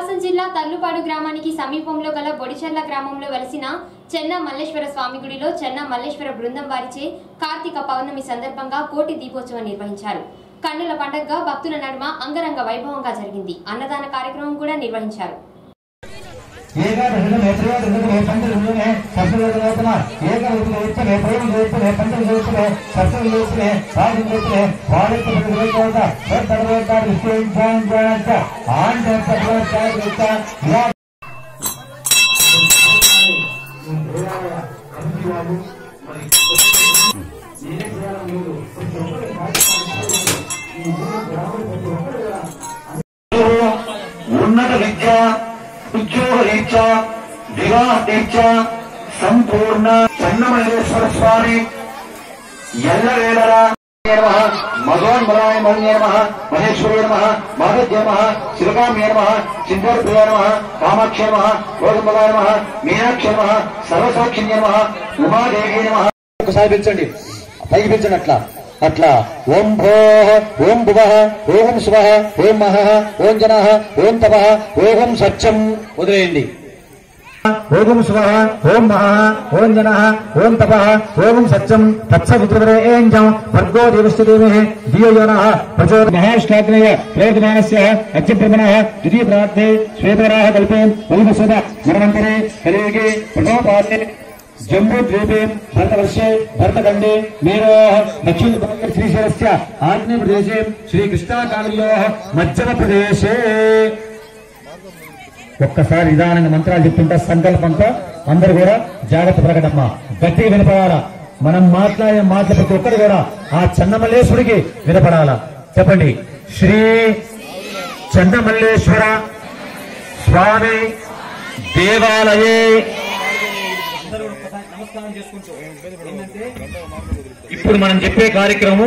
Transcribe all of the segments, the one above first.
ప్రకాశం జిల్లా తర్లుపాడు గ్రామానికి సమీపంలో గల బొడిచెర్ల గ్రామంలో వెలసిన చెన్న మల్లేశ్వర స్వామి గుడిలో చెన్న మల్లేశ్వర బృందం వారిచే కార్తీక పౌర్ణమి సందర్భంగా కోటి దీపోత్సవం నిర్వహించారు కన్నుల పండగగా భక్తుల నడుమ అంగరంగ వైభవంగా జరిగింది అన్నదాన కార్యక్రమం కూడా నిర్వహించారు ఏకాదశమే త్రయోదశమే పంచదశమే షష్ఠదశమే ఏకవింశమే త్రయోదశమే పంచదశమే షష్ఠదశమే రాజదశమే వాడిత్యదశమే తదవేతాడు విశ్వేంద్రాంజాంచ ఆంధ్రప్రదేశ్ యా ఉన్నత విద్య ఉద్యోగ రీత్య వివాహ రీత్య సంపూర్ణ చెన్నమల్లేశ్వర స్వామి ఎల్లవేళలా మధోన్మరాయ మణ్య నమ మహేశ్వరి నమ మాధవ్య నమ శివకామ్య నమ చిందరప్రియ నమ కామాక్ష నమ గోధుమలాయ నమ మీనాక్ష నమ సర్వసాక్షిణ్య నమ ఉమాదేవి నమ ఒకసారి పెంచండి పైకి పెంచండి అట్లా అట్లా ఓం భో ఓం భువ ఓం శివ ఓం మహ ఓం జన ఓం తప ఓం సత్యం వదిలేయండి ఓం శివ ఓం మహ ఓం జన ఓం తప ఓం సత్యం తత్సవితృవరేంజం వర్గో దేవస్య దేవే ధియో యోన ప్రచో మహాష్టాగ్నేయ ప్రేతమానస్య అత్యప్రమణ ద్వితీయ ప్రార్థే శ్వేతరాహ కల్పే వల్మసద మరణంతరే కలియుగే ప్రణోపాతే జమ్మూ ద్వీపే భరతవర్షే భరతఖండే మేరో దక్షిణ శ్రీశైలస్య ఆగ్నేయ ప్రదేశే శ్రీకృష్ణాకాలంలో మధ్యమ ప్రదేశే ఒక్కసారి నిదానంగా మంత్రాలు చెప్తుంటే సంకల్పంతో అందరు కూడా జాగ్రత్త ప్రకటమ్మ గట్టిగా వినపడాలా మనం మాట్లాడే మాటలు ప్రతి ఒక్కరు కూడా ఆ చన్నమల్లేశ్వరికి వినపడాలా చెప్పండి శ్రీ చన్నమల్లేశ్వర స్వామి దేవాలయే ఇప్పుడు మనం చెప్పే కార్యక్రమం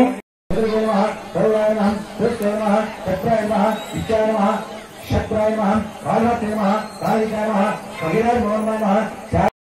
శక్రాయ నమ కాళాయ నమ కాళికాయ నమ కవిరాయ నమ